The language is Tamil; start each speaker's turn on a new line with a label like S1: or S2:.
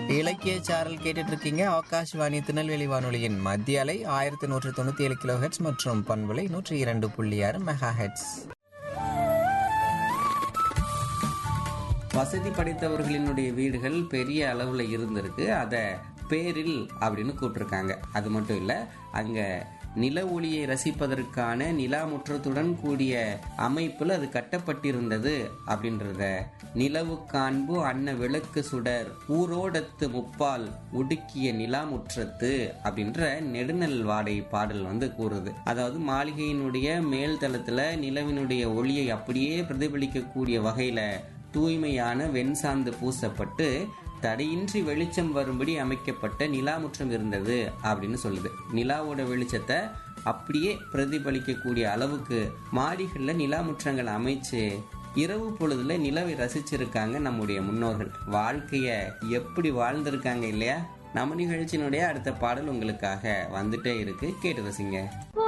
S1: இலக்கிய சாரல் கேட்டுட்டு இருக்கீங்க ஆகாஷ்வாணி திருநெல்வேலி வானொலியின் மத்திய அலை ஆயிரத்தி நூற்று தொண்ணூத்தி ஏழு கிலோ ஹெட்ஸ் மற்றும் பண்புலை நூற்றி இரண்டு புள்ளி ஆறு மெகா ஹெட்ஸ்
S2: வசதி படைத்தவர்களினுடைய வீடுகள் பெரிய அளவில் இருந்திருக்கு அதை பேரில் அப்படின்னு கூப்பிட்டுருக்காங்க அது மட்டும் இல்லை அங்கே நில ஒளியை ரசிப்பதற்கான நிலா முற்றத்துடன் கூடிய அமைப்பில் அது கட்டப்பட்டிருந்தது அப்படின்றத நிலவு காண்பு அன்ன விளக்கு சுடர் ஊரோடத்து முப்பால் உடுக்கிய நிலா முற்றத்து அப்படின்ற நெடுநல் வாடை பாடல் வந்து கூறுது அதாவது மாளிகையினுடைய மேல் தளத்துல நிலவினுடைய ஒளியை அப்படியே பிரதிபலிக்கக்கூடிய வகையில தூய்மையான வெண்சாந்து பூசப்பட்டு தடையின்றி வெளிச்சம் வரும்படி அமைக்கப்பட்ட நிலாமுற்றம் இருந்தது அப்படின்னு சொல்லுது நிலாவோட வெளிச்சத்தை அப்படியே பிரதிபலிக்கக்கூடிய அளவுக்கு மாடிகள்ல நிலாமுற்றங்கள் அமைச்சு இரவு பொழுதுல நிலவை ரசிச்சிருக்காங்க நம்முடைய முன்னோர்கள் வாழ்க்கைய எப்படி வாழ்ந்திருக்காங்க இல்லையா நம்ம நிகழ்ச்சியினுடைய அடுத்த பாடல் உங்களுக்காக வந்துட்டே இருக்கு கேட்டு ரசிங்க